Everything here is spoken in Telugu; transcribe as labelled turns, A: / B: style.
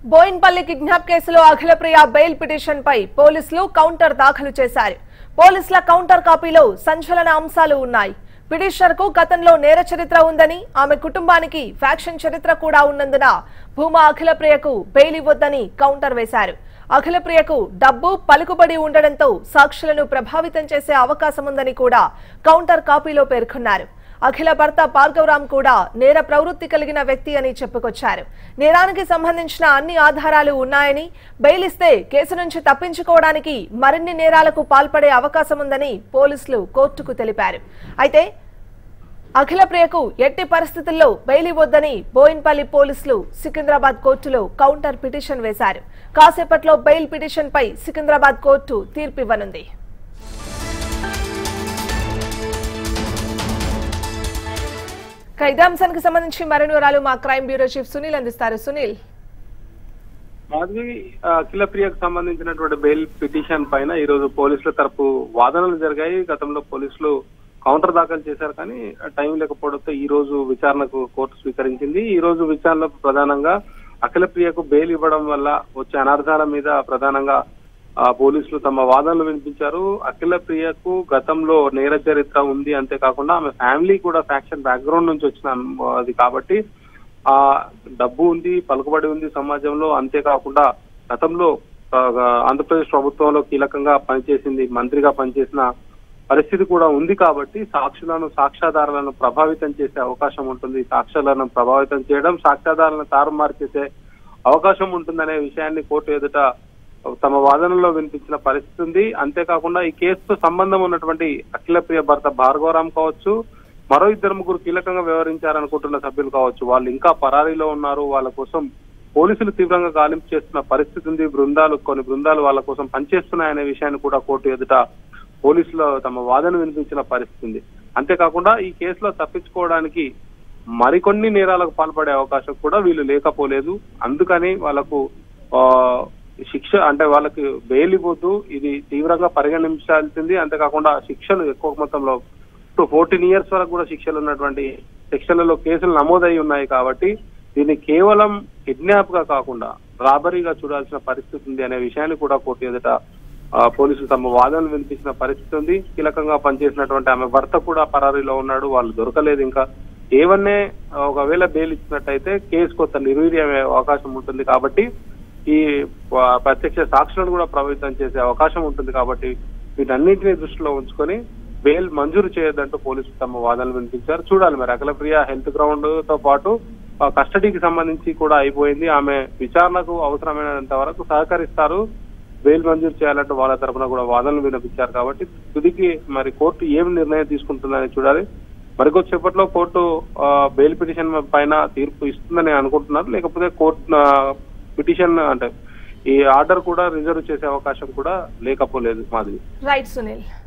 A: బోయిన్పల్లి కిడ్నాప్ కేసులో అఖిలప్రియ బెయిల్ పిటిషన్ పై పోలీసులు కౌంటర్ దాఖలు చేశారు పోలీసుల కౌంటర్ కాపీలో సంచలన అంశాలు ఉన్నాయి పిటిషనర్ కు గతంలో నేర చరిత్ర ఉందని ఆమె కుటుంబానికి ఫ్యాక్షన్ చరిత్ర కూడా ఉన్నందున భూమా అఖిలప్రియకు బెయిల్ ఇవ్వొద్దని కౌంటర్ వేశారు అఖిలప్రియకు డబ్బు పలుకుబడి ఉండడంతో సాక్షులను ప్రభావితం చేసే అవకాశం ఉందని కూడా కౌంటర్ కాపీలో పేర్కొన్నారు అఖిల భర్త భార్గవరామ్ కూడా నేర ప్రవృత్తి కలిగిన వ్యక్తి అని చెప్పుకొచ్చారు నేరానికి సంబంధించిన అన్ని ఆధారాలు ఉన్నాయని బెయిల్ ఇస్తే కేసు నుంచి తప్పించుకోవడానికి మరిన్ని నేరాలకు పాల్పడే అవకాశం ఉందని పోలీసులు కోర్టుకు తెలిపారు అయితే అఖిల ప్రియకు ఎట్టి పరిస్థితుల్లో బెయిల్ ఇవ్వొద్దని బోయిన్పల్లి పోలీసులు సికింద్రాబాద్ కోర్టులో కౌంటర్ పిటిషన్ వేశారు కాసేపట్లో బెయిల్ పిటిషన్ పై సికింద్రాబాద్ కోర్టు తీర్పు ఇవ్వనుంది ఇక ఇదే అంశానికి సంబంధించి మరిన్ని వివరాలు మా క్రైమ్ బ్యూరో చీఫ్ సునీల్ అందిస్తారు సునీల్
B: మాధవి ఆ, అఖిల ప్రియకు సంబంధించినటువంటి బెయిల్ పిటిషన్ పైన ఈ రోజు పోలీసుల తరపు వాదనలు జరిగాయి గతంలో పోలీసులు కౌంటర్ దాఖలు చేశారు కానీ టైం లేకపోవడంతో ఈ రోజు విచారణకు కోర్టు స్వీకరించింది ఈ రోజు విచారణలో ప్రధానంగా అఖిల ప్రియకు బెయిల్ ఇవ్వడం వల్ల వచ్చే అనర్థాల మీద ప్రధానంగా ఆ, పోలీసులు తమ వాదనలు వినిపించారు అఖిల ప్రియకు గతంలో నేర చరిత్ర ఉంది అంతేకాకుండా ఆమె ఫ్యామిలీ కూడా ఫ్యాక్షన్ బ్యాక్గ్రౌండ్ నుంచి వచ్చిన అది కాబట్టి ఆ డబ్బు ఉంది పలుకుబడి ఉంది సమాజంలో అంతేకాకుండా గతంలో ఆ, ఆంధ్రప్రదేశ్ ప్రభుత్వంలో కీలకంగా పనిచేసింది మంత్రిగా పనిచేసిన పరిస్థితి కూడా ఉంది కాబట్టి సాక్షులను సాక్ష్యాధారాలను ప్రభావితం చేసే అవకాశం ఉంటుంది సాక్ష్యాలను ప్రభావితం చేయడం సాక్ష్యాధారాలను తారుమారు చేసే అవకాశం ఉంటుందనే విషయాన్ని కోర్టు ఎదుట తమ వాదనలో వినిపించిన పరిస్థితి ఉంది అంతేకాకుండా ఈ కేసుతో సంబంధం ఉన్నటువంటి అఖిలప్రియ భర్త భార్గవరామ్ కావచ్చు మరో ఇద్దరు ముగ్గురు కీలకంగా వ్యవహరించారనుకుంటున్న సభ్యులు కావచ్చు వాళ్ళు ఇంకా పరారీలో ఉన్నారు వాళ్ళ కోసం పోలీసులు తీవ్రంగా గాలింపు చేస్తున్న పరిస్థితి ఉంది బృందాలు కొన్ని బృందాలు వాళ్ళ కోసం పనిచేస్తున్నాయనే విషయాన్ని కూడా కోర్టు ఎదుట పోలీసులు తమ వాదన వినిపించిన పరిస్థితి ఉంది అంతేకాకుండా ఈ కేసులో తప్పించుకోవడానికి మరికొన్ని నేరాలకు పాల్పడే అవకాశం కూడా వీళ్ళు లేకపోలేదు అందుకని వాళ్ళకు ఆ, శిక్ష అంటే వాళ్ళకి బెయిల్ ఇవ్వద్దు ఇది తీవ్రంగా పరిగణించాల్సింది అంతేకాకుండా శిక్షలు ఎక్కువ మొత్తంలో ఫోర్టీన్ ఇయర్స్ వరకు కూడా శిక్షలు ఉన్నటువంటి సెక్షన్లలో కేసులు నమోదై ఉన్నాయి కాబట్టి దీన్ని కేవలం కిడ్నాప్ గా కాకుండా రాబరీగా చూడాల్సిన పరిస్థితి ఉంది అనే విషయాన్ని కూడా కోర్టు ఎదుట ఆ, పోలీసులు తమ వాదనలు వినిపించిన పరిస్థితి ఉంది కీలకంగా పనిచేసినటువంటి ఆమె భర్త కూడా పరారీలో ఉన్నాడు వాళ్ళు దొరకలేదు ఇంకా ఏవన్నే ఒకవేళ బెయిల్ ఇచ్చినట్టయితే కేసు కొత్త నిర్వీర్యమే అవకాశం ఉంటుంది కాబట్టి ఈ ఆ, ప్రత్యక్ష సాక్షులను కూడా ప్రభావితం చేసే అవకాశం ఉంటుంది కాబట్టి వీటన్నింటినీ దృష్టిలో ఉంచుకొని బెయిల్ మంజూరు చేయొద్దంటూ పోలీసులు తమ వాదనలు వినిపించారు చూడాలి మరి అఖిలప్రియ హెల్త్ గ్రౌండ్ తో పాటు ఆ, కస్టడీకి సంబంధించి కూడా అయిపోయింది ఆమె విచారణకు అవసరమైనంత వరకు సహకరిస్తారు బెయిల్ మంజూరు చేయాలంటూ వాళ్ళ తరపున కూడా వాదనలు వినిపించారు కాబట్టి తుదికి మరి కోర్టు ఏం నిర్ణయం తీసుకుంటుందని చూడాలి మరికొద్దిసేపట్లో కోర్టు ఆ, బెయిల్ పిటిషన్ పైన తీర్పు ఇస్తుందని అనుకుంటున్నారు లేకపోతే కోర్టు ఆ, పిటిషన్ అంటే ఈ ఆర్డర్ కూడా రిజర్వ్ చేసే అవకాశం కూడా లేకపోలేదు మాది
A: రైట్ సునీల్